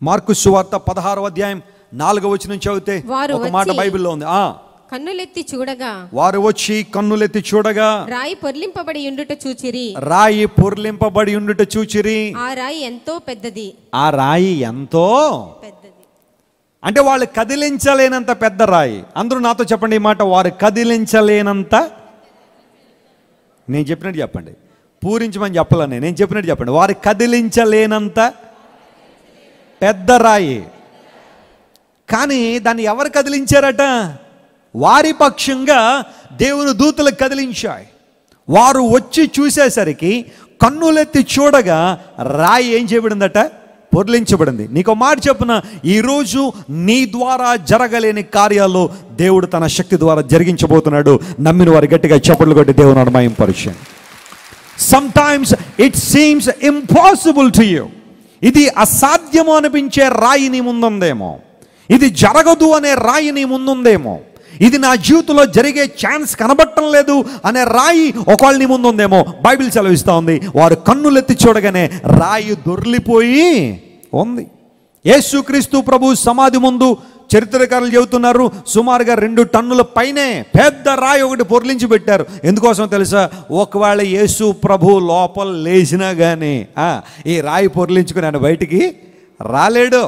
mark సువార్త పదహారవ అధ్యాయం నాలుగవ వచనం చదివితే వారు ఒక మాట వచ్చి- బైబిల్లో ఉంది ఆ కన్నులెత్తి చూడగా వారు వచ్చి కన్నులెత్తి చూడగా రాయి పొర్లింపబడి ఉండుట చూచిరి రాయి పొర్లింపబడి ఉండుట చూచిరి ఆ రాయి ఎంతో పెద్దది ఆ రాయి ఎంతో పెద్దది అంటే వాళ్ళు కదిలించలేనంత పెద్ద రాయి అందరూ నాతో చెప్పండి ఈ మాట వారు కదిలించలేనంత నేను చెప్పినట్టు చెప్పండి పూరించమని చెప్పాలని నేను చెప్పినట్టు చెప్పండి వారు కదిలించలేనంత పెద్ద రాయి కానీ దాన్ని ఎవరు కదిలించారట వారి పక్షంగా దేవుని దూతలు కదిలించాయి వారు వచ్చి చూసేసరికి కన్నులెత్తి చూడగా రాయి ఏం చేయబడిందట పొర్లించబడింది నీకు మాట చెప్పున ఈరోజు నీ ద్వారా జరగలేని కార్యాలు దేవుడు తన శక్తి ద్వారా జరిగించబోతున్నాడు నమ్మిన వారి గట్టిగా చప్పట్లు కొట్టి దేవుని అనుమాయం పరిచయం sometimes it seems impossible to you ఇది అసాధ్యము అనిపించే రాయి నీ ముందుందేమో ఇది జరగదు అనే రాయి నీ ముందుందేమో ఇది నా జీవితంలో జరిగే ఛాన్స్ కనబట్టం లేదు అనే రాయి ఒకవేళ నీ ముందుందేమో బైబిల్ సెలవిస్తూ ఉంది వారు కన్నులెత్తి చూడగానే రాయి దొర్లిపోయి ఉంది యేసుక్రీస్తు ప్రభు సమాధి ముందు చరిత్రకారులు చెబుతున్నారు సుమారుగా రెండు టన్నుల పైనే పెద్ద రాయి ఒకటి పొర్లించి పెట్టారు ఎందుకోసం తెలుసా ఒకవేళ యేసు ప్రభు లోపల లేచినా కానీ ఈ రాయి పొర్లించుకుని ఆయన బయటికి రాలేడు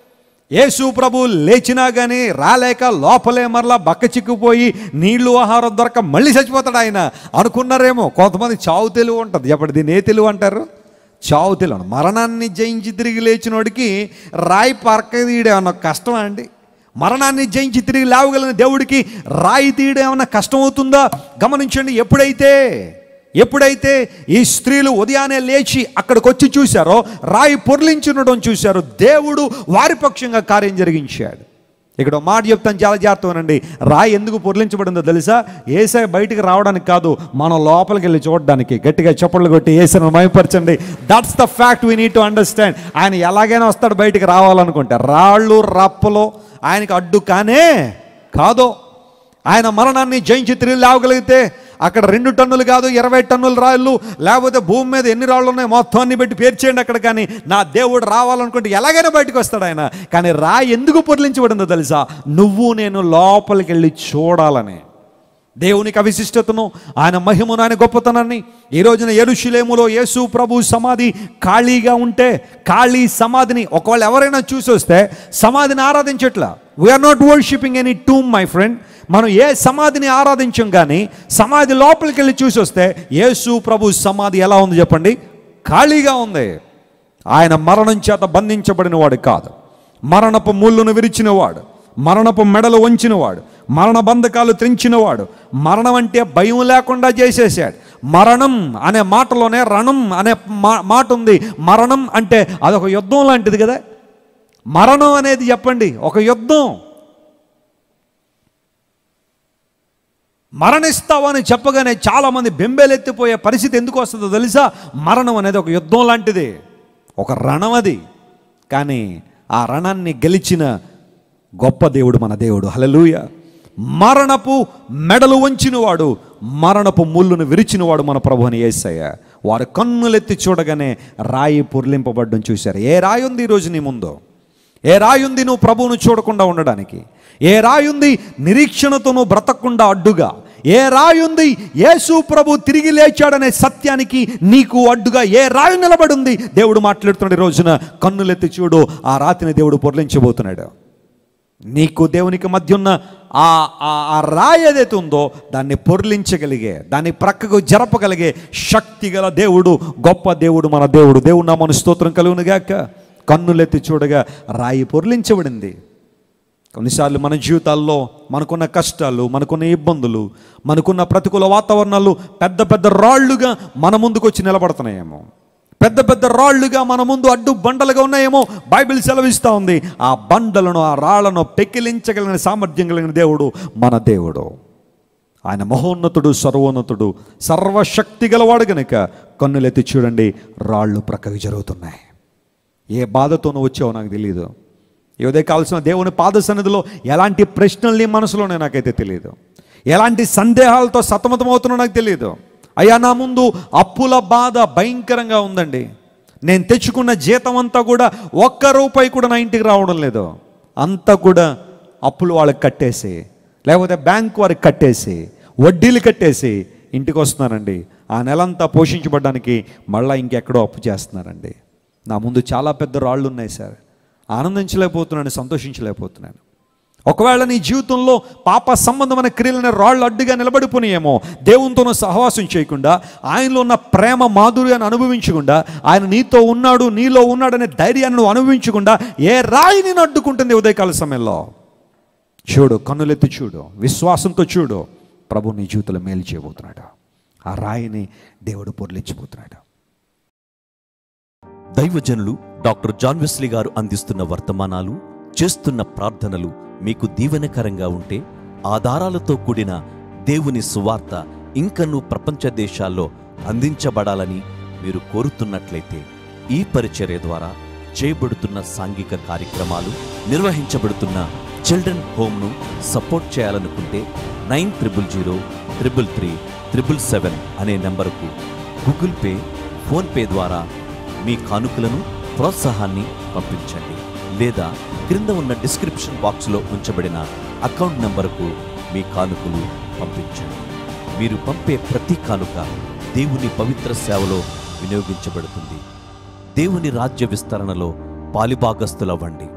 యేసు ప్రభు లేచినా కానీ రాలేక లోపలే మరలా బక్క చిక్కుపోయి నీళ్లు ఆహారం దొరక మళ్ళీ చచ్చిపోతాడు ఆయన అనుకున్నారేమో కొంతమంది చావు తెలివి ఉంటుంది చెప్పండి దీన్ని ఏ తెలివి అంటారు చావు తెలివి మరణాన్ని జయించి తిరిగి లేచినోడికి రాయి పరక తీయడం అన్న కష్టమా అండి మరణాన్ని జయించి తిరిగి లేవగలిగిన దేవుడికి రాయి తీయడం ఏమన్నా కష్టం అవుతుందా గమనించండి ఎప్పుడైతే ఎప్పుడైతే ఈ స్త్రీలు ఉదయాన్నే లేచి అక్కడికి వచ్చి చూశారో రాయి పొర్లించుండడం చూశారు దేవుడు వారి పక్షంగా కార్యం జరిగించాడు ఇక్కడ ఒక మాట చెప్తాను చాలా జాగ్రత్తగానండి రాయి ఎందుకు పొర్లించబడిందో తెలుసా ఏసై బయటికి రావడానికి కాదు మనం లోపలికి వెళ్ళి చూడడానికి గట్టిగా చప్పట్లు కొట్టి ఏసైను మయపరచండి that's the fact we need to understand ఆయన ఎలాగైనా వస్తాడు బయటికి రావాలనుకుంటే రాళ్ళు రప్పలు ఆయనకి అడ్డు కానే కాదు ఆయన మరణాన్ని జయించి తిరిగి లేవగలిగితే అక్కడ రెండు టన్నులు కాదు ఇరవై టన్నుల రాళ్ళు లేకపోతే భూమి మీద ఎన్ని రాళ్ళు ఉన్నాయి మొత్తం అన్ని పెట్టి పేర్చేయండి అక్కడ కానీ నా దేవుడు రావాలనుకుంటే ఎలాగైనా బయటకు వస్తాడు ఆయన కానీ రాయి ఎందుకు పొర్లించబడిందో తెలుసా నువ్వు నేను లోపలికి వెళ్ళి చూడాలని దేవునికి అవిశిష్టతను ఆయన మహిమను ఆయన గొప్పతనాన్ని ఈ రోజున ఎరుషులేములో యేసు ప్రభు సమాధి ఖాళీగా ఉంటే ఖాళీ సమాధిని ఒకవేళ ఎవరైనా చూసి వస్తే సమాధిని ఆరాధించట్లా we're not worshipping any tomb my friend మనం ఏ సమాధిని ఆరాధించం కానీ సమాధి లోపలికి వెళ్ళి చూసి వస్తే యేసు ప్రభు సమాధి ఎలా ఉంది చెప్పండి ఖాళీగా ఉంది ఆయన మరణం చేత బంధించబడిన వాడు కాదు మరణపు ముళ్ళును విరిచినవాడు మరణపు మెడలు వంచినవాడు మరణ బంధకాలు తెంచినవాడు మరణం అంటే భయం లేకుండా చేసేసాడు మరణం అనే మాటలోనే రణం అనే మా- మాట ఉంది మరణం అంటే అదొక యుద్ధం లాంటిది కదా మరణం అనేది చెప్పండి ఒక యుద్ధం మరణిస్తావని చెప్పగానే చాలామంది బెంబేలెత్తిపోయే పరిస్థితి ఎందుకు వస్తుందో తెలుసా మరణం అనేది ఒక యుద్ధం లాంటిది ఒక రణం అది కానీ ఆ రణాన్ని గెలిచిన గొప్ప దేవుడు మన దేవుడు హలలుయ మరణపు మెడలు వంచినవాడు మరణపు ముళ్ళును విరిచినవాడు మన ప్రభు అని ఏసయ్య వారు కన్నులెత్తి చూడగానే రాయి పొర్లింపబడ్డం చూశారు ఏ రాయి ఉంది ఈరోజు నీ ముందు ఏ రాయి ఉంది నువ్వు ప్రభువును చూడకుండా ఉండడానికి ఏ రాయి ఉంది నిరీక్షణతో నువ్వు బ్రతకకుండా అడ్డుగా ఏ రాయి ఉంది యేసు ప్రభు తిరిగి లేచాడనే సత్యానికి నీకు అడ్డుగా ఏ రాయి నిలబడి ఉంది దేవుడు మాట్లాడుతున్నాడు ఈ రోజున కన్నులెత్తి చూడు ఆ రాతిని దేవుడు పొర్లించబోతున్నాడు నీకు దేవునికి మధ్య ఉన్న ఆ ఆ- ఆ రాయి ఏదైతే ఉందో దాన్ని పొర్లించగలిగే దాన్ని ప్రక్కకు జరపగలిగే శక్తి గల దేవుడు గొప్ప దేవుడు మన దేవుడు దేవుడు నా మన స్తోత్రం కలుగునుగాక కన్నులెత్తి చూడగా రాయి పొర్లించబడింది కొన్నిసార్లు మన జీవితాల్లో మనకున్న కష్టాలు మనకున్న ఇబ్బందులు మనకున్న ప్రతికూల వాతావరణాలు పెద్ద పెద్ద రాళ్ళుగా మన ముందుకు వచ్చి నిలబడుతున్నాయేమో పెద్ద పెద్ద రాళ్ళుగా మన ముందు అడ్డు బండలుగా ఉన్నాయేమో బైబిల్ సెలవిస్తూ ఉంది ఆ బండలను ఆ రాళ్లను పెకిలించగలిగిన సామర్థ్యం కలిగిన దేవుడు మన దేవుడు ఆయన మహోన్నతుడు సర్వోన్నతుడు సర్వశక్తి గలవాడు గనుక కన్నులెత్తి చూడండి రాళ్ళు ప్రక్కకి జరుగుతున్నాయి ఏ బాధతోనూ వచ్చావో నాకు తెలియదు ఏదే కావాల్సిన దేవుని పాద సన్నిధిలో ఎలాంటి ప్రశ్నల్ని మనసులోనే నాకైతే తెలియదు ఎలాంటి సందేహాలతో సతమతమవుతున్నా నాకు తెలియదు అయ్యా నా ముందు అప్పుల బాధ భయంకరంగా ఉందండి నేను తెచ్చుకున్న జీతం అంతా కూడా ఒక్క రూపాయి కూడా నా ఇంటికి రావడం లేదు అంతా కూడా అప్పులు వాళ్ళకి కట్టేసి లేకపోతే బ్యాంక్ వారికి కట్టేసి వడ్డీలు కట్టేసి ఇంటికి వస్తున్నారండి ఆ నెలంతా పోషించబడడానికి మళ్ళీ ఇంకెక్కడో అప్పు చేస్తున్నారండి నా ముందు చాలా పెద్ద రాళ్ళు ఉన్నాయి సార్ ఆనందించలేకపోతున్నాను సంతోషించలేకపోతున్నాను ఒకవేళ నీ జీవితంలో పాప సంబంధమైన క్రియలైన రాళ్ళు అడ్డుగా నిలబడిపోయినేమో దేవునితోనూ సహవాసం చేయకుండా ఆయనలో ఉన్న ప్రేమ మాధుర్యాన్ని అనుభవించకుండా ఆయన నీతో ఉన్నాడు నీలో ఉన్నాడనే ధైర్యాన్ని నువ్వు అనుభవించకుండా ఏ రాయి నేను అడ్డుకుంటుంది ఉదయకాల సమయంలో చూడు కన్నులెత్తి చూడు విశ్వాసంతో చూడు ప్రభు నీ జీవితంలో మేలు చేయబోతున్నాడు ఆ రాయిని దేవుడు పొర్లిచ్చిపోతున్నాడు దైవజనులు డాక్టర్ జాన్ వెస్లీ గారు అందిస్తున్న వర్తమానాలు చేస్తున్న ప్రార్థనలు మీకు దీవెనకరంగా ఉంటే ఆధారాలతో కూడిన దేవుని సువార్త ఇంకనూ ప్రపంచ దేశాల్లో అందించబడాలని మీరు కోరుతున్నట్లయితే ఈ పరిచర్య ద్వారా చేయబడుతున్న సాంఘిక కార్యక్రమాలు నిర్వహించబడుతున్న చిల్డ్రన్ హోమ్ను సపోర్ట్ చేయాలనుకుంటే nine triple zero triple three triple seven అనే నెంబరుకు గూగుల్ పే ఫోన్పే ద్వారా మీ కానుకలను ప్రోత్సాహాన్ని పంపించండి లేదా క్రింద ఉన్న డిస్క్రిప్షన్ బాక్స్లో ఉంచబడిన అకౌంట్ నంబరుకు మీ కానుకలు పంపించండి మీరు పంపే ప్రతి కానుక దేవుని పవిత్ర సేవలో వినియోగించబడుతుంది దేవుని రాజ్య విస్తరణలో పాలిభాగస్తులవ్వండి